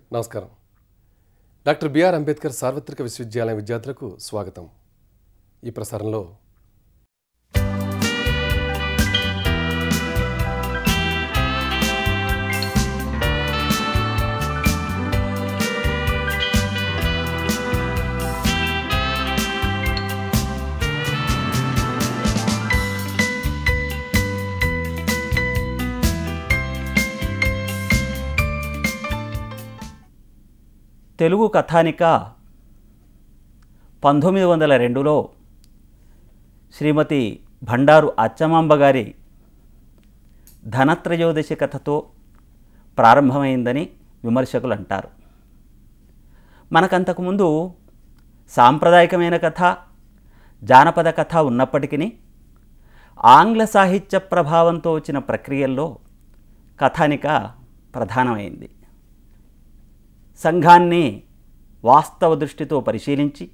నమస్కారం doctor B R Ambedkar సార్వత్రిక విశ్వవిద్యాలయం విద్యార్థులకు స్వాగతం ఈ ప్రసారంలో తెలుగు కథానిక పంతొమ్మిది వందల రెండులో శ్రీమతి భండారు అచ్చమాంబ గారి ధనత్రయోదశి కథతో ప్రారంభమైందని విమర్శకులు అంటారు మనకంతకుముందు సాంప్రదాయకమైన కథ జానపద కథ ఉన్నప్పటికీ ఆంగ్ల సాహిత్య ప్రభావంతో వచ్చిన ప్రక్రియల్లో కథానిక ప్రధానమైంది సంఘాన్ని వాస్తవ దృష్టితో పరిశీలించి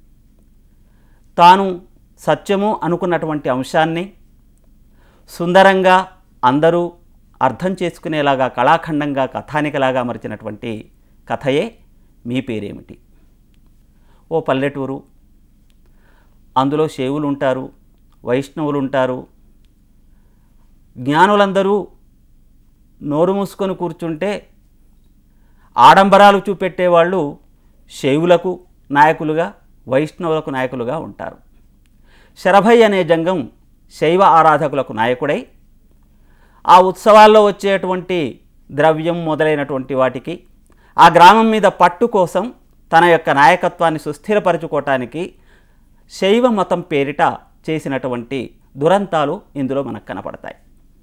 తాను సత్యము అనుకున్నటువంటి అంశాన్ని సుందరంగా అందరూ అర్థం చేసుకునేలాగా కళాఖండంగా కథానికలాగా మరిచినటువంటి కథయే మీ పేరేమిటి ఓ పల్లెటూరు అందులో శైవులు ఉంటారు వైష్ణవులు ఉంటారు జ్ఞానులందరూ నోరు మూసుకొని కూర్చుంటే ఆడంబరాలు చూపెట్టేవాళ్ళు శైవులకు నాయకులుగా వైష్ణవులకు నాయకులుగా ఉంటారు శరభయ్య అనే జంగం శైవ ఆరాధకులకు నాయకుడై ఆ ఉత్సవాల్లో వచ్చేటువంటి ద్రవ్యం మొదలైనటువంటి వాటికి ఆ గ్రామం మీద పట్టు కోసం తన యొక్క నాయకత్వాన్ని సుస్థిరపరచుకోవటానికి శైవ మతం పేరిట చేసినటువంటి దురంతాలు ఇందులో మనకు కనపడతాయి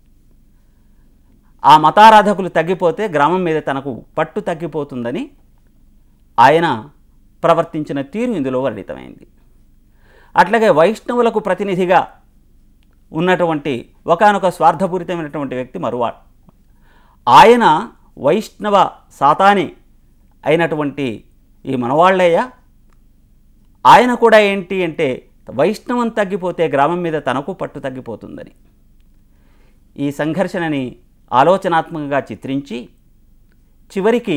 ఆ మతారాధకులు తగ్గిపోతే గ్రామం మీద తనకు పట్టు తగ్గిపోతుందని ఆయన ప్రవర్తించిన తీరు ఇందులో వర్ణితమైంది అట్లాగే వైష్ణవులకు ప్రతినిధిగా ఉన్నటువంటి ఒకానొక స్వార్థపూరితమైనటువంటి వ్యక్తి మరువాడు ఆయన వైష్ణవ సాతాని అయినటువంటి ఈ మనవాళ్ళయ్య ఆయన కూడా ఏంటి అంటే వైష్ణవం తగ్గిపోతే గ్రామం మీద తనకు పట్టు తగ్గిపోతుందని ఈ సంఘర్షణని ఆలోచనాత్మకంగా చిత్రించి చివరికి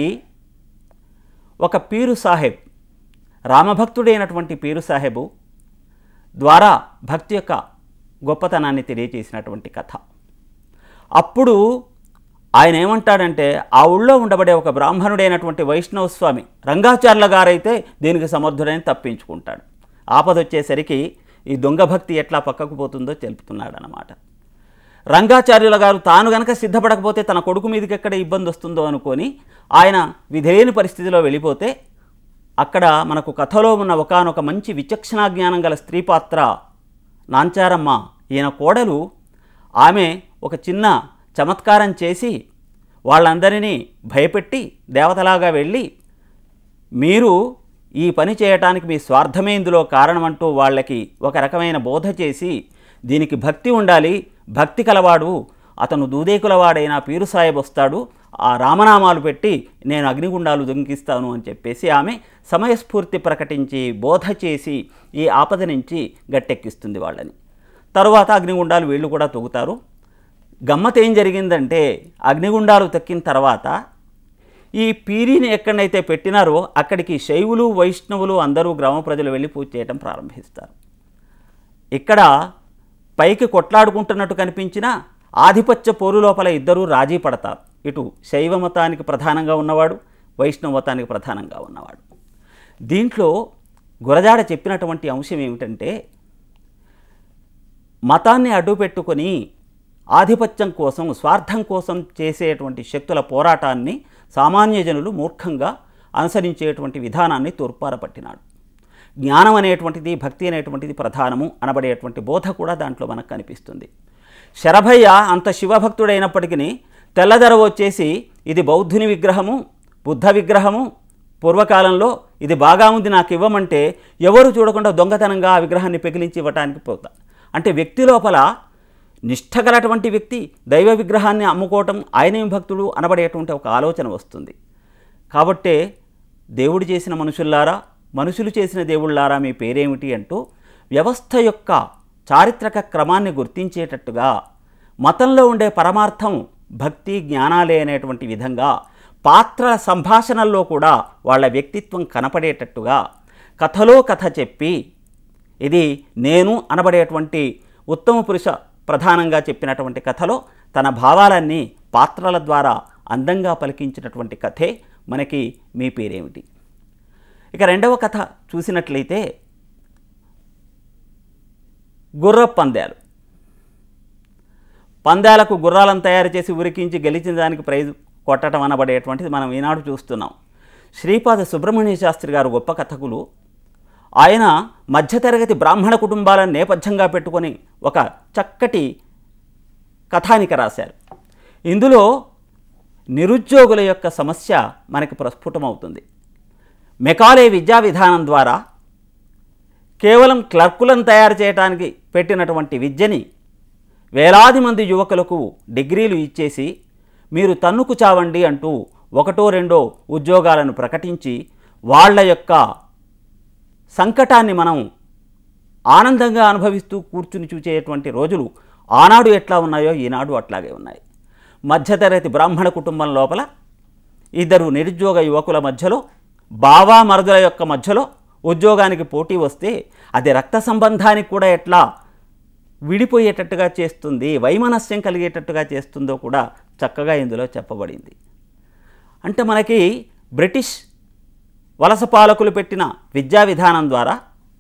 ఒక పీరు సాహెబ్ రామభక్తుడైనటువంటి పీరు సాహెబు ద్వారా భక్తి యొక్క గొప్పతనాన్ని తెలియజేసినటువంటి కథ అప్పుడు ఆయన ఏమంటాడంటే ఆ ఊళ్ళో ఉండబడే ఒక బ్రాహ్మణుడైనటువంటి వైష్ణవ స్వామి రంగాచార్యుల గారైతే దీనికి సమర్థుడని తప్పించుకుంటాడు ఆపదొచ్చేసరికి ఈ దొంగ భక్తి ఎట్లా పక్కకు పోతుందో తెలుపుతున్నాడు అన్నమాట రంగాచార్యుల గారు తాను గనక సిద్ధపడకపోతే తన కొడుకు మీదకి ఎక్కడ ఇబ్బంది వస్తుందో అనుకొని ఆయన విధేయని పరిస్థితిలో వెళ్ళిపోతే అక్కడ మనకు కథలో ఉన్న ఒకానొక మంచి విచక్షణా జ్ఞానం గల స్త్రీ పాత్ర నాంచారమ్మ ఈయన కోడలు ఆమె ఒక చిన్న చమత్కారం చేసి వాళ్ళందరినీ భయపెట్టి దేవతలాగా వెళ్ళి మీరు ఈ పని చేయటానికి మీ స్వార్థమే ఇందులో కారణమంటూ వాళ్ళకి ఒక రకమైన బోధ చేసి దీనికి భక్తి ఉండాలి భక్తి కలవాడు అతను దూదేకులవాడైన పీరు సాహెబ్ వస్తాడు ఆ రామనామాలు పెట్టి నేను అగ్నిగుండాలు దొంగిస్తాను అని చెప్పేసి ఆమె సమయస్ఫూర్తి ప్రకటించి బోధ చేసి ఈ ఆపద నుంచి గట్టెక్కిస్తుంది వాళ్ళని తరువాత అగ్నిగుండాలు వీళ్ళు కూడా తొగుతారు గమ్మత్ ఏం జరిగిందంటే అగ్నిగుండాలు తక్కిన తర్వాత ఈ పీరిని ఎక్కడైతే పెట్టినారో అక్కడికి శైవులు వైష్ణవులు అందరూ గ్రామ ప్రజలు వెళ్ళి పూజ చేయడం ప్రారంభిస్తారు ఇక్కడ పైకి కొట్లాడుకుంటున్నట్టు కనిపించిన ఆధిపత్య పోరు లోపల ఇద్దరూ రాజీ పడతారు ఇటు శైవ మతానికి ప్రధానంగా ఉన్నవాడు వైష్ణవ మతానికి ప్రధానంగా ఉన్నవాడు దీంట్లో గురజాడ చెప్పినటువంటి అంశం ఏమిటంటే మతాన్ని అడ్డుపెట్టుకొని ఆధిపత్యం కోసం స్వార్థం కోసం చేసేటువంటి శక్తుల పోరాటాన్ని సామాన్య జనులు మూర్ఖంగా అనుసరించేటువంటి విధానాన్ని తూర్పారపట్టినాడు జ్ఞానం అనేటువంటిది భక్తి అనేటువంటిది ప్రధానము అనబడేటువంటి బోధ కూడా దాంట్లో మనకు కనిపిస్తుంది శరభయ్య అంత శివభక్తుడైనప్పటికీ తెల్లదర వచ్చేసి ఇది బౌద్ధుని విగ్రహము బుద్ధ విగ్రహము పూర్వకాలంలో ఇది బాగా ఉంది నాకు ఇవ్వమంటే ఎవరు చూడకుండా దొంగతనంగా ఆ విగ్రహాన్ని పెకిలించి ఇవ్వటానికి పోతా అంటే వ్యక్తి లోపల నిష్ఠ గలటువంటి వ్యక్తి దైవ విగ్రహాన్ని అమ్ముకోవటం ఆయనేం భక్తుడు అనబడేటువంటి ఒక ఆలోచన వస్తుంది కాబట్టే దేవుడు చేసిన మనుషుల్లారా మనుషులు చేసిన దేవుళ్ళారా మీ పేరేమిటి అంటూ వ్యవస్థ యొక్క చారిత్రక క్రమాన్ని గుర్తించేటట్టుగా మతంలో ఉండే పరమార్థం భక్తి జ్ఞానాలే అనేటువంటి విధంగా పాత్రల సంభాషణల్లో కూడా వాళ్ళ వ్యక్తిత్వం కనపడేటట్టుగా కథలో కథ చెప్పి ఇది నేను అనబడేటువంటి ఉత్తమ పురుష ప్రధానంగా చెప్పినటువంటి కథలో తన భావాలన్నీ పాత్రల ద్వారా అందంగా పలికించినటువంటి కథే మనకి మీ పేరేమిటి ఇక రెండవ కథ చూసినట్లయితే గుర్ర పందాలు పందాలకు గుర్రాలను తయారు చేసి ఉరికించి గెలిచిన దానికి ప్రైజ్ కొట్టడం అనబడేటువంటిది మనం ఈనాడు చూస్తున్నాం శ్రీపాద సుబ్రహ్మణ్య శాస్త్రి గారు గొప్ప కథకులు ఆయన మధ్యతరగతి బ్రాహ్మణ కుటుంబాలను నేపథ్యంగా పెట్టుకొని ఒక చక్కటి కథానిక రాశారు ఇందులో నిరుద్యోగుల యొక్క సమస్య మనకి ప్రస్ఫుటమవుతుంది మెకాలే విద్యా విధానం ద్వారా కేవలం క్లర్కులను తయారు చేయడానికి పెట్టినటువంటి విద్యని వేలాది మంది యువకులకు డిగ్రీలు ఇచ్చేసి మీరు తన్నుకు చావండి అంటూ ఒకటో రెండో ఉద్యోగాలను ప్రకటించి వాళ్ళ యొక్క సంకటాన్ని మనం ఆనందంగా అనుభవిస్తూ కూర్చుని చూచేటువంటి రోజులు ఆనాడు ఎట్లా ఉన్నాయో ఈనాడు అట్లాగే ఉన్నాయి మధ్యతరగతి బ్రాహ్మణ కుటుంబం లోపల ఇద్దరు నిరుద్యోగ యువకుల మధ్యలో బావా మరదుల యొక్క మధ్యలో ఉద్యోగానికి పోటీ వస్తే అది రక్త సంబంధానికి కూడా ఎట్లా విడిపోయేటట్టుగా చేస్తుంది వైమనస్యం కలిగేటట్టుగా చేస్తుందో కూడా చక్కగా ఇందులో చెప్పబడింది అంటే మనకి బ్రిటిష్ వలస పాలకులు పెట్టిన విద్యా విధానం ద్వారా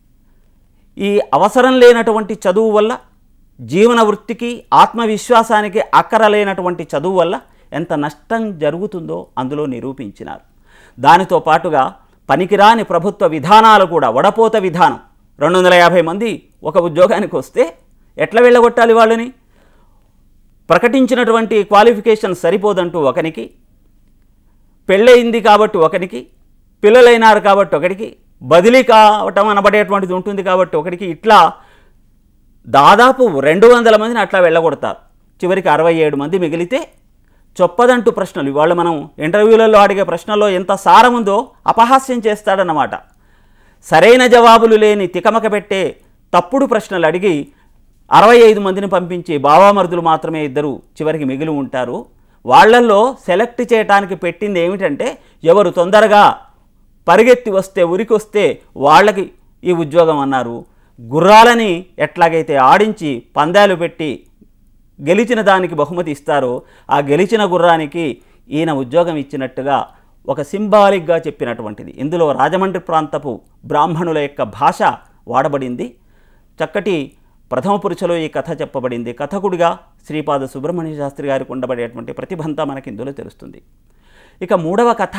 ఈ అవసరం లేనటువంటి చదువు వల్ల జీవన వృత్తికి ఆత్మవిశ్వాసానికి అక్కర లేనటువంటి చదువు వల్ల ఎంత నష్టం జరుగుతుందో అందులో నిరూపించినారు దానితో పాటుగా పనికిరాని ప్రభుత్వ విధానాలు కూడా వడపోత విధానం రెండు వందల యాభై మంది ఒక ఉద్యోగానికి వస్తే ఎట్లా వెళ్ళగొట్టాలి వాళ్ళని ప్రకటించినటువంటి క్వాలిఫికేషన్ సరిపోదంటూ ఒకనికి పెళ్ళయింది కాబట్టి ఒకనికి పిల్లలైనారు కాబట్టి ఒకటికి బదిలీ కావటం అనబడేటువంటిది ఉంటుంది కాబట్టి ఒకటికి ఇట్లా దాదాపు రెండు వందల మందిని అట్లా వెళ్ళగొడతారు చివరికి అరవై ఏడు మంది మిగిలితే చొప్పదంటూ ప్రశ్నలు ఇవాళ మనం ఇంటర్వ్యూలలో అడిగే ప్రశ్నల్లో ఎంత సారం ఉందో అపహాస్యం చేస్తాడన్నమాట సరైన జవాబులు లేని తికమక పెట్టే తప్పుడు ప్రశ్నలు అడిగి అరవై ఐదు మందిని పంపించి బావామరుదులు మాత్రమే ఇద్దరు చివరికి మిగిలి ఉంటారు వాళ్ళల్లో సెలెక్ట్ చేయడానికి పెట్టింది ఏమిటంటే ఎవరు తొందరగా పరిగెత్తి వస్తే ఉరికొస్తే వాళ్ళకి ఈ ఉద్యోగం అన్నారు గుర్రాలని ఎట్లాగైతే ఆడించి పందాలు పెట్టి గెలిచిన దానికి బహుమతి ఇస్తారో ఆ గెలిచిన గుర్రానికి ఈయన ఉద్యోగం ఇచ్చినట్టుగా ఒక సింబాలిక్గా చెప్పినటువంటిది ఇందులో రాజమండ్రి ప్రాంతపు బ్రాహ్మణుల యొక్క భాష వాడబడింది చక్కటి ప్రథమ పురుషలో ఈ కథ చెప్పబడింది కథకుడిగా శ్రీపాద సుబ్రహ్మణ్య శాస్త్రి గారికి ఉండబడేటువంటి ప్రతిభంతా మనకి ఇందులో తెలుస్తుంది ఇక మూడవ కథ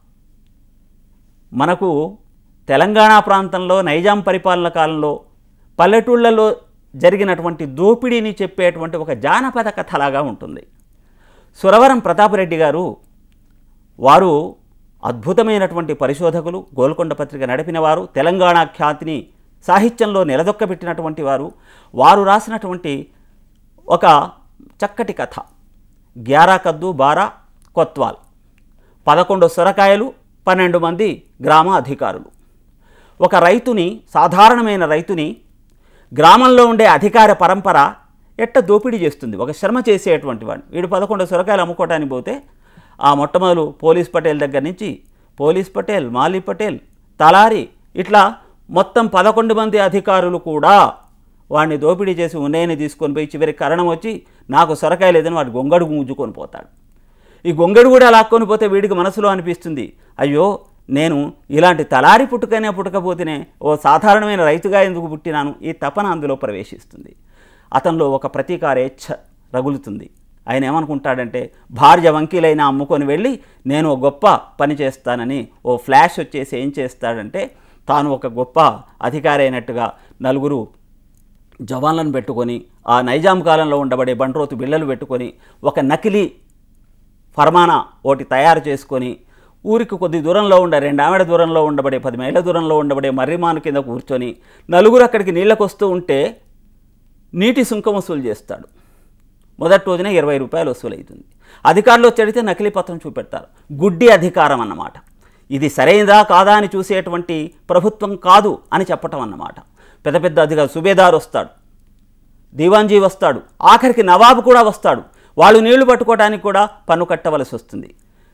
మనకు తెలంగాణ ప్రాంతంలో నైజాం పరిపాలన కాలంలో పల్లెటూళ్ళలో జరిగినటువంటి దోపిడీని చెప్పేటువంటి ఒక జానపద కథలాగా ఉంటుంది సురవరం ప్రతాపరెడ్డి గారు వారు అద్భుతమైనటువంటి పరిశోధకులు గోల్కొండ పత్రిక నడిపినవారు తెలంగాణ ఖ్యాతిని సాహిత్యంలో నిలదొక్కబెట్టినటువంటి వారు వారు రాసినటువంటి ఒక చక్కటి కథ గ్యారా కద్దు బారా కొత్వాల్ పదకొండు సొరకాయలు పన్నెండు మంది గ్రామ అధికారులు ఒక రైతుని సాధారణమైన రైతుని గ్రామంలో ఉండే అధికార పరంపర ఎట్ట దోపిడీ చేస్తుంది ఒక శ్రమ చేసేటువంటి వాడు వీడు పదకొండు సొరకాయలు అమ్ముకోవడానికి పోతే ఆ మొట్టమొదలు పోలీస్ పటేల్ దగ్గర నుంచి పోలీస్ పటేల్ మాలి పటేల్ తలారి ఇట్లా మొత్తం పదకొండు మంది అధికారులు కూడా వాడిని దోపిడీ చేసి ఉన్నయని తీసుకొని పోయి చివరికి కరణం వచ్చి నాకు సొరకాయ లేదని వాడు గొంగడు గుంజుకొని పోతాడు ఈ గొంగడు కూడా లాక్కొని పోతే వీడికి మనసులో అనిపిస్తుంది అయ్యో నేను ఇలాంటి తలారి పుట్టుకనే పుట్టకపోతేనే ఓ సాధారణమైన రైతుగా ఎందుకు పుట్టినాను ఈ తపన అందులో ప్రవేశిస్తుంది అతనిలో ఒక ప్రతీకారేచ్ఛ రగులుతుంది ఆయన ఏమనుకుంటాడంటే భార్య వంకీలైన అమ్ముకొని వెళ్ళి నేను ఒక గొప్ప పని చేస్తానని ఓ ఫ్లాష్ వచ్చేసి ఏం చేస్తాడంటే తాను ఒక గొప్ప అధికారి అయినట్టుగా నలుగురు జవాన్లను పెట్టుకొని ఆ నైజాం కాలంలో ఉండబడే బండ్రోతు బిళ్ళలు పెట్టుకొని ఒక నకిలీ ఫర్మానా ఒకటి తయారు చేసుకొని ఊరికి కొద్ది దూరంలో ఉండే రెండు ఆమెడ దూరంలో ఉండబడే పది మైళ్ళ దూరంలో ఉండబడే మర్రిమాను కింద కూర్చొని నలుగురు అక్కడికి నీళ్ళకు వస్తూ ఉంటే నీటి సుంకం వసూలు చేస్తాడు మొదటి రోజున ఇరవై రూపాయలు వసూలు అవుతుంది అధికారులు చెడితే నకిలీ పత్రం చూపెడతారు గుడ్డి అధికారం అన్నమాట ఇది సరైనదా కాదా అని చూసేటువంటి ప్రభుత్వం కాదు అని చెప్పటం అన్నమాట పెద్ద పెద్ద అధికారు సుబేదార్ వస్తాడు దీవాన్జీ వస్తాడు ఆఖరికి నవాబు కూడా వస్తాడు వాళ్ళు నీళ్లు పట్టుకోవడానికి కూడా పన్ను కట్టవలసి వస్తుంది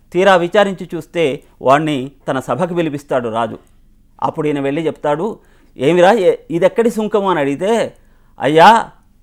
తీరా విచారించి చూస్తే వాణ్ణి తన సభకు పిలిపిస్తాడు రాజు అప్పుడు ఈయన వెళ్ళి చెప్తాడు ఏమిరా ఏ- ఇది ఎక్కడి సుంకము అని అడిగితే అయ్యా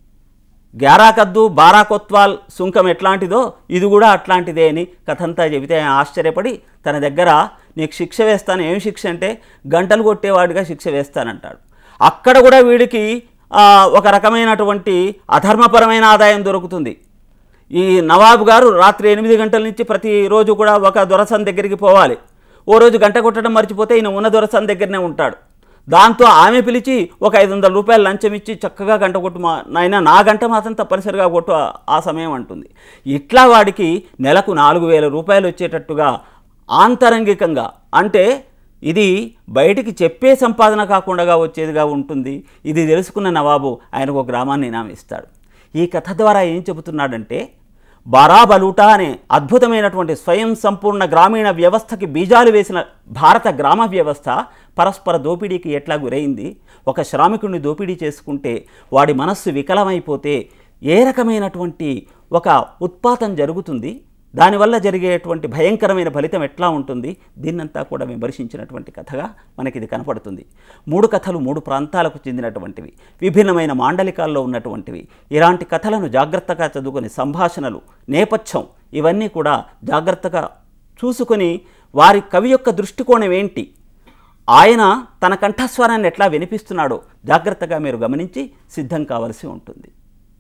గ్యారాకద్దు బారా కొత్వాల్ సుంకం ఎట్లాంటిదో ఇది కూడా అట్లాంటిదే అని కథంతా చెబితే ఆయన ఆశ్చర్యపడి తన దగ్గర నీకు శిక్ష వేస్తాను ఏం శిక్ష అంటే గంటలు కొట్టేవాడిగా శిక్ష వేస్తానంటాడు అక్కడ కూడా వీడికి ఆ, ఒక రకమైనటువంటి అధర్మపరమైన ఆదాయం దొరుకుతుంది ఈ నవాబు గారు రాత్రి ఎనిమిది గంటల నుంచి ప్రతిరోజు కూడా ఒక దొరసన్ దగ్గరికి పోవాలి ఓ రోజు గంట కొట్టడం మర్చిపోతే ఈయన ఉన్న దొరసన్ దగ్గరనే ఉంటాడు దాంతో ఆమె పిలిచి ఒక ఐదు వందల రూపాయలు లంచం ఇచ్చి చక్కగా గంట కొట్టు మా నాయన నా గంట మాత్రం తప్పనిసరిగా కొట్టు ఆ- ఆ సమయం అంటుంది ఇట్లా వాడికి నెలకు నాలుగు వేల రూపాయలు వచ్చేటట్టుగా ఆంతరంగికంగా అంటే ఇది బయటికి చెప్పే సంపాదన కాకుండా వచ్చేదిగా ఉంటుంది ఇది తెలుసుకున్న నవాబు ఆయనకు ఒక గ్రామాన్ని ఇనామిస్తాడు ఈ కథ ద్వారా ఏం చెబుతున్నాడంటే బారాబలూటా అనే అద్భుతమైనటువంటి స్వయం సంపూర్ణ గ్రామీణ వ్యవస్థకి బీజాలు వేసిన భారత గ్రామ వ్యవస్థ పరస్పర దోపిడీకి ఎట్లా గురైంది ఒక శ్రామికుడిని దోపిడీ చేసుకుంటే వాడి మనస్సు వికలమైపోతే ఏ రకమైనటువంటి ఒక ఉత్పాతం జరుగుతుంది దానివల్ల జరిగేటువంటి భయంకరమైన ఫలితం ఎట్లా ఉంటుంది దీన్నంతా కూడా విమర్శించినటువంటి కథగా మనకి ఇది కనపడుతుంది మూడు కథలు మూడు ప్రాంతాలకు చెందినటువంటివి విభిన్నమైన మాండలికాల్లో ఉన్నటువంటివి ఇలాంటి కథలను జాగ్రత్తగా చదువుకొని సంభాషణలు నేపథ్యం ఇవన్నీ కూడా జాగ్రత్తగా చూసుకొని వారి కవి యొక్క దృష్టికోణం ఏంటి ఆయన తన కంఠస్వరాన్ని ఎట్లా వినిపిస్తున్నాడో జాగ్రత్తగా మీరు గమనించి సిద్ధం కావలసి ఉంటుంది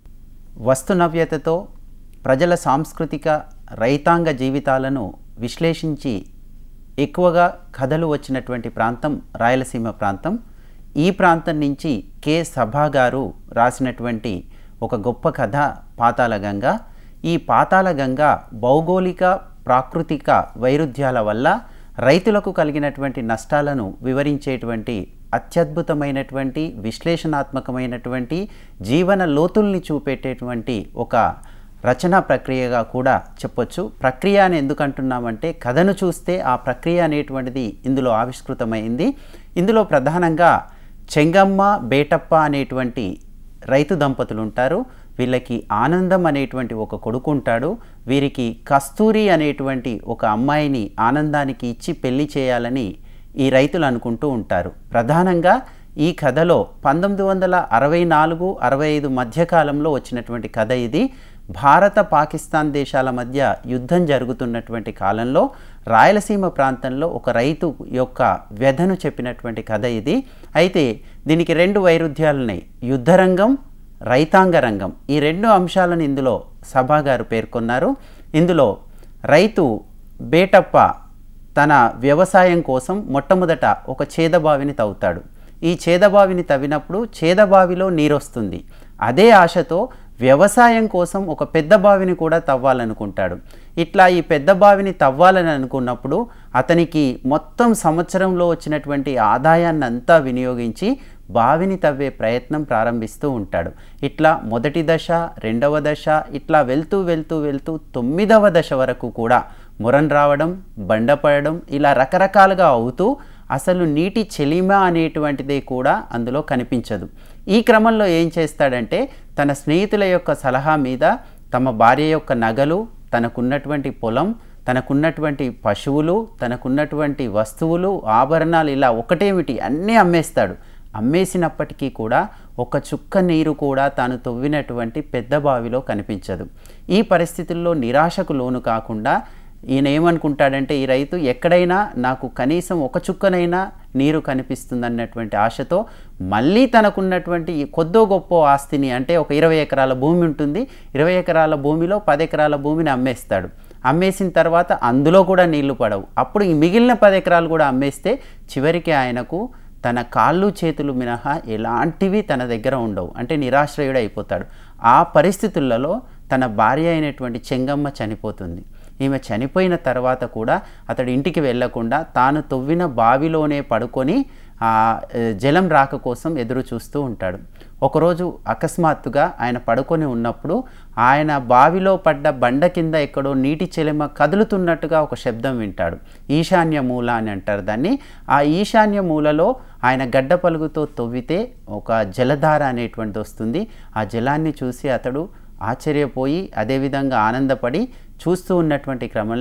వస్తునవ్యతతో ప్రజల సాంస్కృతిక రైతాంగ జీవితాలను విశ్లేషించి ఎక్కువగా కథలు వచ్చినటువంటి ప్రాంతం రాయలసీమ ప్రాంతం ఈ ప్రాంతం నుంచి కె సభా గారు రాసినటువంటి ఒక గొప్ప కథ పాతాళగంగ ఈ పాతాళగంగ భౌగోళిక ప్రాకృతిక వైరుధ్యాల వల్ల రైతులకు కలిగినటువంటి నష్టాలను వివరించేటువంటి అత్యద్భుతమైనటువంటి విశ్లేషణాత్మకమైనటువంటి జీవన లోతుల్ని చూపెట్టేటువంటి ఒక రచనా ప్రక్రియగా కూడా చెప్పొచ్చు ప్రక్రియ అని ఎందుకు అంటున్నామంటే కథను చూస్తే ఆ ప్రక్రియ అనేటువంటిది ఇందులో ఆవిష్కృతమైంది ఇందులో ప్రధానంగా చెంగమ్మ బేటప్ప అనేటువంటి రైతు దంపతులు ఉంటారు వీళ్ళకి ఆనందం అనేటువంటి ఒక కొడుకు ఉంటాడు వీరికి కస్తూరి అనేటువంటి ఒక అమ్మాయిని ఆనందానికి ఇచ్చి పెళ్లి చేయాలని ఈ రైతులు అనుకుంటూ ఉంటారు ప్రధానంగా ఈ కథలో పంతొమ్మిది వందల అరవై నాలుగు అరవై ఐదు మధ్యకాలంలో వచ్చినటువంటి కథ ఇది భారత పాకిస్తాన్ దేశాల మధ్య యుద్ధం జరుగుతున్నటువంటి కాలంలో రాయలసీమ ప్రాంతంలో ఒక రైతు యొక్క వ్యధను చెప్పినటువంటి కథ ఇది అయితే దీనికి రెండు వైరుధ్యాలున్నాయి యుద్ధరంగం రైతాంగ రంగం ఈ రెండు అంశాలను ఇందులో సభా గారు పేర్కొన్నారు ఇందులో రైతు బేటప్ప తన వ్యవసాయం కోసం మొట్టమొదట ఒక చేదబావిని తవ్వుతాడు ఈ చేదబావిని తవ్వినప్పుడు చేదబావిలో నీరొస్తుంది అదే ఆశతో వ్యవసాయం కోసం ఒక పెద్ద బావిని కూడా తవ్వాలనుకుంటాడు ఇట్లా ఈ పెద్ద బావిని తవ్వాలని అనుకున్నప్పుడు అతనికి మొత్తం సంవత్సరంలో వచ్చినటువంటి ఆదాయాన్ని అంతా వినియోగించి బావిని తవ్వే ప్రయత్నం ప్రారంభిస్తూ ఉంటాడు ఇట్లా మొదటి దశ రెండవ దశ ఇట్లా వెళ్తూ వెళ్తూ వెళ్తూ తొమ్మిదవ దశ వరకు కూడా మురన్ రావడం బండపడడం ఇలా రకరకాలుగా అవుతూ అసలు నీటి చెలిమ అనేటువంటిదే కూడా అందులో కనిపించదు ఈ క్రమంలో ఏం చేస్తాడంటే తన స్నేహితుల యొక్క సలహా మీద తమ భార్య యొక్క నగలు తనకున్నటువంటి పొలం తనకున్నటువంటి పశువులు తనకున్నటువంటి వస్తువులు ఆభరణాలు ఇలా ఒకటేమిటి అన్నీ అమ్మేస్తాడు అమ్మేసినప్పటికీ కూడా ఒక చుక్క నీరు కూడా తాను తవ్వినటువంటి పెద్ద బావిలో కనిపించదు ఈ పరిస్థితుల్లో నిరాశకు లోను కాకుండా ఈయన ఏమనుకుంటాడంటే ఈ రైతు ఎక్కడైనా నాకు కనీసం ఒక చుక్కనైనా నీరు కనిపిస్తుందన్నటువంటి ఆశతో మళ్ళీ తనకున్నటువంటి ఈ కొద్దో గొప్ప ఆస్తిని అంటే ఒక ఇరవై ఎకరాల భూమి ఉంటుంది ఇరవై ఎకరాల భూమిలో పది ఎకరాల భూమిని అమ్మేస్తాడు అమ్మేసిన తర్వాత అందులో కూడా నీళ్లు పడవు అప్పుడు ఈ మిగిలిన పది ఎకరాలు కూడా అమ్మేస్తే చివరికి ఆయనకు తన కాళ్ళు చేతులు మినహా ఎలాంటివి తన దగ్గర ఉండవు అంటే నిరాశ్రయుడు అయిపోతాడు ఆ పరిస్థితులలో తన భార్య అయినటువంటి చెంగమ్మ చనిపోతుంది ఈమె చనిపోయిన తర్వాత కూడా అతడు ఇంటికి వెళ్లకుండా తాను తవ్విన బావిలోనే పడుకొని ఆ ఏ, జలం రాక కోసం ఎదురు చూస్తూ ఉంటాడు ఒకరోజు అకస్మాత్తుగా ఆయన పడుకొని ఉన్నప్పుడు ఆయన బావిలో పడ్డ బండ కింద ఎక్కడో నీటి చెలిమ కదులుతున్నట్టుగా ఒక శబ్దం వింటాడు ఈశాన్య మూల అని అంటారు దాన్ని ఆ ఈశాన్య మూలలో ఆయన గడ్డ పలుగుతో తవ్వితే ఒక జలధార అనేటువంటిది వస్తుంది ఆ జలాన్ని చూసి అతడు ఆశ్చర్యపోయి అదేవిధంగా ఆనందపడి చూస్తూ ఉన్నటువంటి క్రమంలో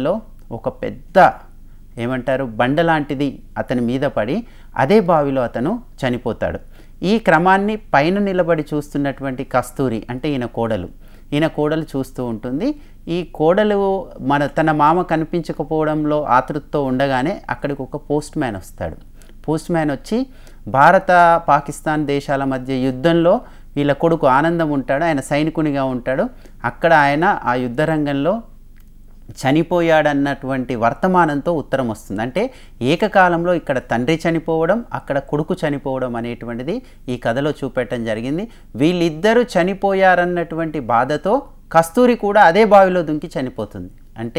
ఒక పెద్ద ఏమంటారు బండ లాంటిది అతని మీద పడి అదే బావిలో అతను చనిపోతాడు ఈ క్రమాన్ని పైన నిలబడి చూస్తున్నటువంటి కస్తూరి అంటే ఈయన కోడలు ఈయన కోడలు చూస్తూ ఉంటుంది ఈ కోడలు మన తన మామ కనిపించకపోవడంలో ఆతృతతో ఉండగానే అక్కడికి ఒక పోస్ట్ మ్యాన్ వస్తాడు పోస్ట్ మ్యాన్ వచ్చి భారత పాకిస్తాన్ దేశాల మధ్య యుద్ధంలో వీళ్ళ కొడుకు ఆనందం ఉంటాడు ఆయన సైనికునిగా ఉంటాడు అక్కడ ఆయన ఆ యుద్ధ రంగంలో చనిపోయాడన్నటువంటి వర్తమానంతో ఉత్తరం వస్తుంది అంటే ఏకకాలంలో ఇక్కడ తండ్రి చనిపోవడం అక్కడ కొడుకు చనిపోవడం అనేటువంటిది ఈ కథలో చూపెట్టడం జరిగింది వీళ్ళిద్దరూ చనిపోయారన్నటువంటి బాధతో కస్తూరి కూడా అదే బావిలో దుంకి చనిపోతుంది అంటే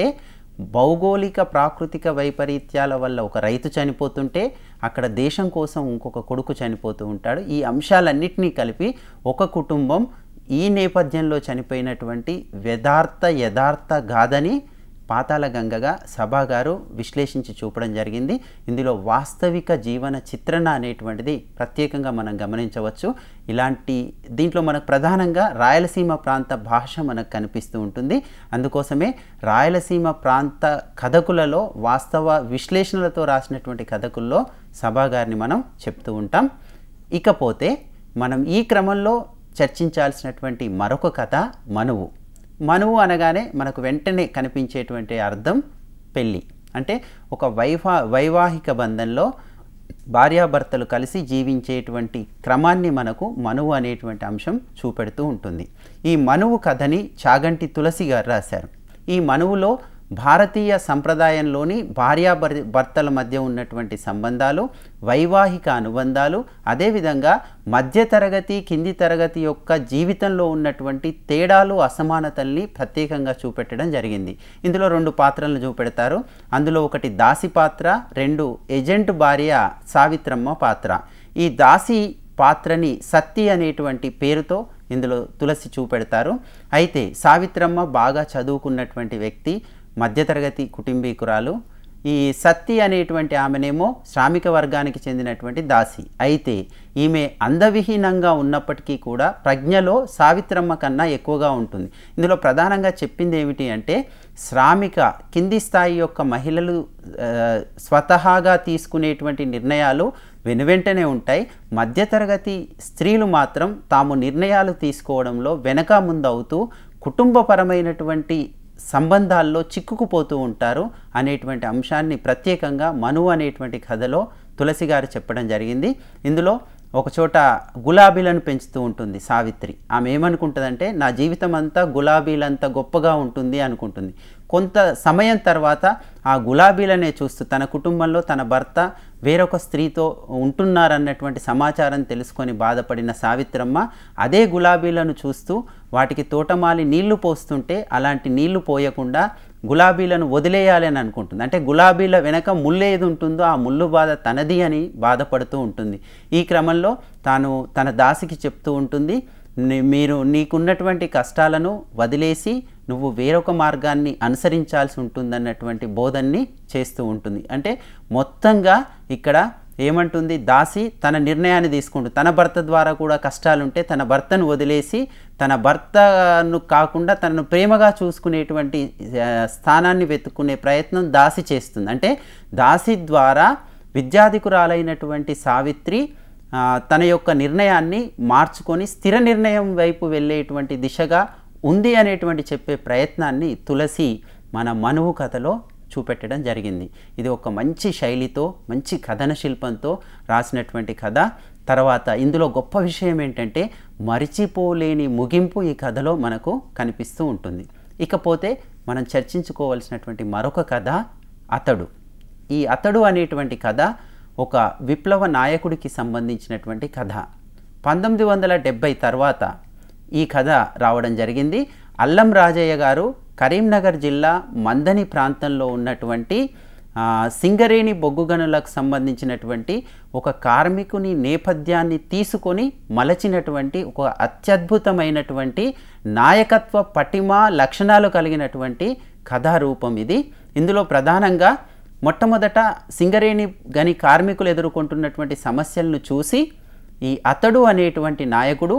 భౌగోళిక ప్రాకృతిక వైపరీత్యాల వల్ల ఒక రైతు చనిపోతుంటే అక్కడ దేశం కోసం ఇంకొక కొడుకు చనిపోతూ ఉంటాడు ఈ అంశాలన్నింటినీ కలిపి ఒక కుటుంబం ఈ నేపథ్యంలో చనిపోయినటువంటి యథార్థ యథార్థ గాథని పాతాళ గంగగా సభా గారు విశ్లేషించి చూపడం జరిగింది ఇందులో వాస్తవిక జీవన చిత్రణ అనేటువంటిది ప్రత్యేకంగా మనం గమనించవచ్చు ఇలాంటి దీంట్లో మనకు ప్రధానంగా రాయలసీమ ప్రాంత భాష మనకు కనిపిస్తూ ఉంటుంది అందుకోసమే రాయలసీమ ప్రాంత కథకులలో వాస్తవ విశ్లేషణలతో రాసినటువంటి కథకుల్లో సభా గారిని మనం చెప్తూ ఉంటాం ఇకపోతే మనం ఈ క్రమంలో చర్చించాల్సినటువంటి మరొక కథ మనువు మనువు అనగానే మనకు వెంటనే కనిపించేటువంటి అర్థం పెళ్ళి అంటే ఒక వైవా వైవాహిక బంధంలో భార్యాభర్తలు కలిసి జీవించేటువంటి క్రమాన్ని మనకు మనువు అనేటువంటి అంశం చూపెడుతూ ఉంటుంది ఈ మనువు కథని చాగంటి తులసి గారు రాశారు ఈ మనువులో భారతీయ సంప్రదాయంలోని భార్యాభర్ భర్తల మధ్య ఉన్నటువంటి సంబంధాలు వైవాహిక అనుబంధాలు అదేవిధంగా మధ్యతరగతి కింది తరగతి యొక్క జీవితంలో ఉన్నటువంటి తేడాలు అసమానతల్ని ప్రత్యేకంగా చూపెట్టడం జరిగింది ఇందులో రెండు పాత్రలను చూపెడతారు అందులో ఒకటి దాసి పాత్ర రెండు ఏజెంట్ భార్య సావిత్రమ్మ పాత్ర ఈ దాసి పాత్రని సత్తి అనేటువంటి పేరుతో ఇందులో తులసి చూపెడతారు అయితే సావిత్రమ్మ బాగా చదువుకున్నటువంటి వ్యక్తి మధ్యతరగతి కుటుంబీకురాలు ఈ సత్తి అనేటువంటి ఆమెనేమో శ్రామిక వర్గానికి చెందినటువంటి దాసి అయితే ఈమె అందవిహీనంగా ఉన్నప్పటికీ కూడా ప్రజ్ఞలో సావిత్రమ్మ కన్నా ఎక్కువగా ఉంటుంది ఇందులో ప్రధానంగా చెప్పింది ఏమిటి అంటే శ్రామిక కింది స్థాయి యొక్క మహిళలు ఆ, స్వతహాగా తీసుకునేటువంటి నిర్ణయాలు వెనువెంటనే ఉంటాయి మధ్యతరగతి స్త్రీలు మాత్రం తాము నిర్ణయాలు తీసుకోవడంలో వెనక ముందు అవుతూ కుటుంబపరమైనటువంటి సంబంధాల్లో చిక్కుకుపోతూ ఉంటారు అనేటువంటి అంశాన్ని ప్రత్యేకంగా మను అనేటువంటి కథలో తులసి గారు చెప్పడం జరిగింది ఇందులో ఒక చోట గులాబీలను పెంచుతూ ఉంటుంది సావిత్రి ఆమె ఏమనుకుంటుందంటే నా జీవితం అంతా గులాబీలంత గొప్పగా ఉంటుంది అనుకుంటుంది కొంత సమయం తర్వాత ఆ గులాబీలనే చూస్తూ తన కుటుంబంలో తన భర్త వేరొక స్త్రీతో ఉంటున్నారన్నటువంటి సమాచారం తెలుసుకొని బాధపడిన సావిత్రమ్మ అదే గులాబీలను చూస్తూ వాటికి తోటమాలి నీళ్లు పోస్తుంటే అలాంటి నీళ్లు పోయకుండా గులాబీలను వదిలేయాలి అని అనుకుంటుంది అంటే గులాబీల వెనక ముళ్ళు ఏది ఉంటుందో ఆ ముళ్ళు బాధ తనది అని బాధపడుతూ ఉంటుంది ఈ క్రమంలో తాను తన దాసికి చెప్తూ ఉంటుంది "నీ- మీరు నీకున్నటువంటి కష్టాలను వదిలేసి నువ్వు వేరొక మార్గాన్ని అనుసరించాల్సి ఉంటుందన్నటువంటి బోధన్ని చేస్తూ ఉంటుంది అంటే మొత్తంగా ఇక్కడ ఏమంటుంది దాసి తన నిర్ణయాన్ని తీసుకుంటుంది తన భర్త ద్వారా కూడా కష్టాలుంటే తన భర్తను వదిలేసి తన భర్తను కాకుండా తనను ప్రేమగా చూసుకునేటువంటి ఆ, స్థానాన్ని వెతుక్కునే ప్రయత్నం దాసి చేస్తుంది అంటే దాసి ద్వారా విద్యాధికురాలైనటువంటి సావిత్రి ఆ, తన యొక్క నిర్ణయాన్ని మార్చుకొని స్థిర నిర్ణయం వైపు వెళ్ళేటువంటి దిశగా ఉంది అనేటువంటి చెప్పే ప్రయత్నాన్ని తులసి మన మనువు కథలో చూపెట్టడం జరిగింది ఇది ఒక మంచి శైలితో మంచి కథన శిల్పంతో రాసినటువంటి కథ తర్వాత ఇందులో గొప్ప విషయం ఏంటంటే మరిచిపోలేని ముగింపు ఈ కథలో మనకు కనిపిస్తూ ఉంటుంది ఇకపోతే మనం చర్చించుకోవాల్సినటువంటి మరొక కథ అతడు ఈ అతడు అనేటువంటి కథ ఒక విప్లవ నాయకుడికి సంబంధించినటువంటి కథ పంతొమ్మిది వందల డెబ్భై తర్వాత ఈ కథ రావడం జరిగింది అల్లం రాజయ్య గారు కరీంనగర్ జిల్లా మందని ప్రాంతంలో ఉన్నటువంటి ఆ, సింగరేణి బొగ్గు గనులకు సంబంధించినటువంటి ఒక కార్మికుని నేపథ్యాన్ని తీసుకొని మలచినటువంటి ఒక అత్యద్భుతమైనటువంటి నాయకత్వ పటిమ లక్షణాలు కలిగినటువంటి కథారూపం ఇది ఇందులో ప్రధానంగా మొట్టమొదట సింగరేణి గని కార్మికులు ఎదుర్కొంటున్నటువంటి సమస్యలను చూసి ఈ అతడు అనేటువంటి నాయకుడు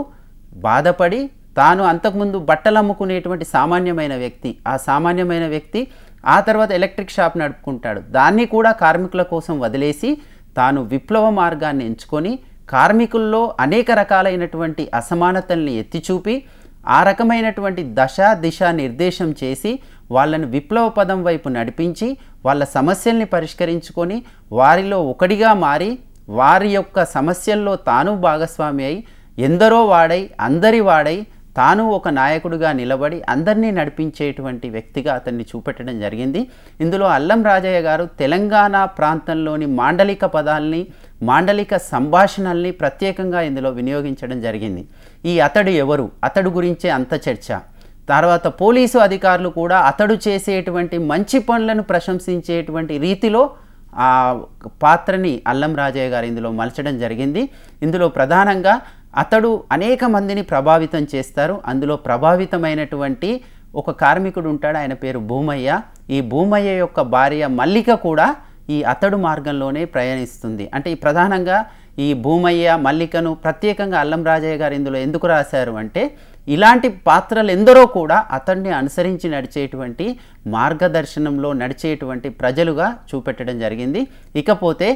బాధపడి తాను అంతకుముందు బట్టలు అమ్ముకునేటువంటి సామాన్యమైన వ్యక్తి ఆ సామాన్యమైన వ్యక్తి ఆ తర్వాత ఎలక్ట్రిక్ షాప్ నడుపుకుంటాడు దాన్ని కూడా కార్మికుల కోసం వదిలేసి తాను విప్లవ మార్గాన్ని ఎంచుకొని కార్మికుల్లో అనేక రకాలైనటువంటి అసమానతల్ని ఎత్తిచూపి ఆ రకమైనటువంటి దశ దిశ నిర్దేశం చేసి వాళ్ళను విప్లవ పదం వైపు నడిపించి వాళ్ళ సమస్యల్ని పరిష్కరించుకొని వారిలో ఒకటిగా మారి వారి యొక్క సమస్యల్లో తాను భాగస్వామి అయి ఎందరో వాడై అందరి వాడై తాను ఒక నాయకుడిగా నిలబడి అందరినీ నడిపించేటువంటి వ్యక్తిగా అతన్ని చూపెట్టడం జరిగింది ఇందులో అల్లం రాజయ్య గారు తెలంగాణ ప్రాంతంలోని మాండలిక పదాల్ని మాండలిక సంభాషణల్ని ప్రత్యేకంగా ఇందులో వినియోగించడం జరిగింది ఈ అతడు ఎవరు అతడు గురించే అంత చర్చ తర్వాత పోలీసు అధికారులు కూడా అతడు చేసేటువంటి మంచి పనులను ప్రశంసించేటువంటి రీతిలో ఆ పాత్రని అల్లం రాజయ్య గారు ఇందులో మలచడం జరిగింది ఇందులో ప్రధానంగా అతడు అనేక మందిని ప్రభావితం చేస్తారు అందులో ప్రభావితమైనటువంటి ఒక కార్మికుడు ఉంటాడు ఆయన పేరు భూమయ్య ఈ భూమయ్య యొక్క భార్య మల్లిక కూడా ఈ అతడు మార్గంలోనే ప్రయాణిస్తుంది అంటే ఈ ప్రధానంగా ఈ భూమయ్య మల్లికను ప్రత్యేకంగా అల్లం రాజయ్య గారు ఇందులో ఎందుకు రాశారు అంటే ఇలాంటి పాత్రలు ఎందరో కూడా అతన్ని అనుసరించి నడిచేటువంటి మార్గదర్శనంలో నడిచేటువంటి ప్రజలుగా చూపెట్టడం జరిగింది ఇకపోతే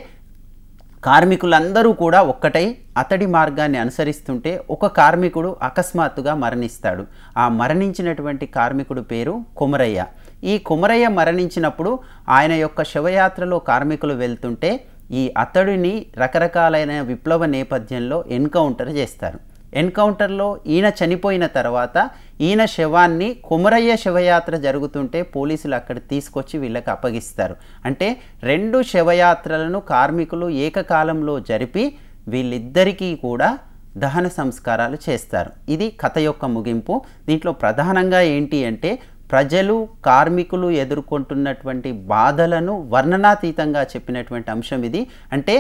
కార్మికులందరూ కూడా ఒక్కటై అతడి మార్గాన్ని అనుసరిస్తుంటే ఒక కార్మికుడు అకస్మాత్తుగా మరణిస్తాడు ఆ మరణించినటువంటి కార్మికుడు పేరు కుమరయ్య ఈ కుమరయ్య మరణించినప్పుడు ఆయన యొక్క శవయాత్రలో కార్మికులు వెళ్తుంటే ఈ అతడిని రకరకాలైన విప్లవ నేపథ్యంలో ఎన్కౌంటర్ చేస్తారు ఎన్కౌంటర్లో ఈయన చనిపోయిన తర్వాత ఈయన శవాన్ని కుమరయ్య శవయాత్ర జరుగుతుంటే పోలీసులు అక్కడ తీసుకొచ్చి వీళ్ళకి అప్పగిస్తారు అంటే రెండు శవయాత్రలను కార్మికులు ఏకకాలంలో జరిపి వీళ్ళిద్దరికీ కూడా దహన సంస్కారాలు చేస్తారు ఇది కథ యొక్క ముగింపు దీంట్లో ప్రధానంగా ఏంటి అంటే ప్రజలు కార్మికులు ఎదుర్కొంటున్నటువంటి బాధలను వర్ణనాతీతంగా చెప్పినటువంటి అంశం ఇది అంటే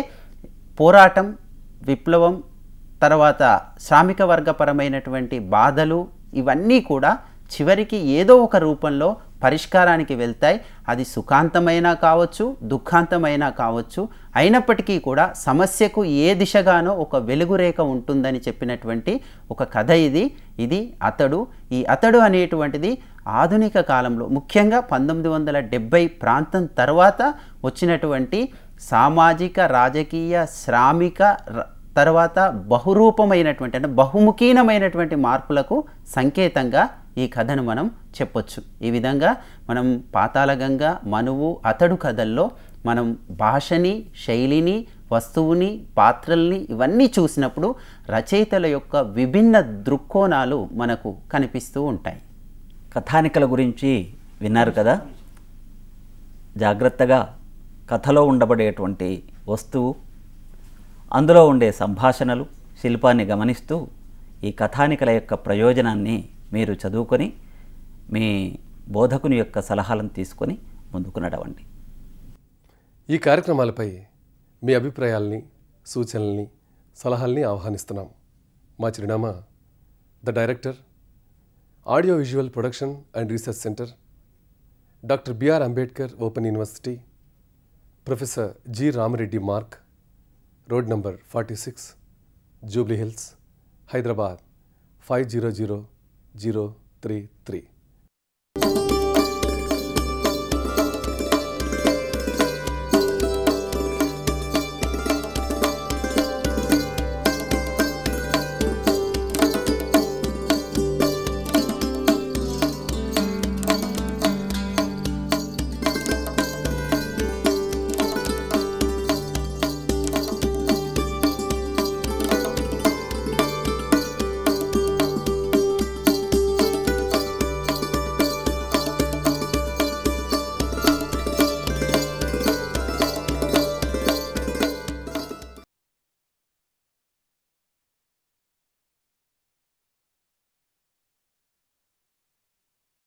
పోరాటం విప్లవం తర్వాత శ్రామిక వర్గపరమైనటువంటి బాధలు ఇవన్నీ కూడా చివరికి ఏదో ఒక రూపంలో పరిష్కారానికి వెళ్తాయి అది సుఖాంతమైనా కావచ్చు దుఃఖాంతమైనా కావచ్చు అయినప్పటికీ కూడా సమస్యకు ఏ దిశగానో ఒక వెలుగురేఖ ఉంటుందని చెప్పినటువంటి ఒక కథ ఇది ఇది అతడు ఈ అతడు అనేటువంటిది ఆధునిక కాలంలో ముఖ్యంగా పంతొమ్మిది వందల డెబ్భై ప్రాంతం తర్వాత వచ్చినటువంటి సామాజిక రాజకీయ శ్రామిక ర- తర్వాత బహురూపమైనటువంటి అంటే బహుముఖీనమైనటువంటి మార్పులకు సంకేతంగా ఈ కథను మనం చెప్పొచ్చు ఈ విధంగా మనం పాతాళగంగ మనువు అతడు కథల్లో మనం భాషని శైలిని వస్తువుని పాత్రల్ని ఇవన్నీ చూసినప్పుడు రచయితల యొక్క విభిన్న దృక్కోణాలు మనకు కనిపిస్తూ ఉంటాయి కథానికల గురించి విన్నారు కదా జాగ్రత్తగా కథలో ఉండబడేటువంటి వస్తువు అందులో ఉండే సంభాషణలు శిల్పాన్ని గమనిస్తూ ఈ కథానికల యొక్క ప్రయోజనాన్ని మీరు చదువుకొని మీ బోధకుని యొక్క సలహాలను తీసుకొని ముందుకు నడవండి ఈ కార్యక్రమాలపై మీ అభిప్రాయాల్ని సూచనల్ని సలహాల్ని ఆహ్వానిస్తున్నాం మా చిరునామా the director audio visual production and research centre doctor B R Ambedkar open university professor G Ramareddy Marg road number forty six Jubilee Hills Hyderabad five zero zero zero three three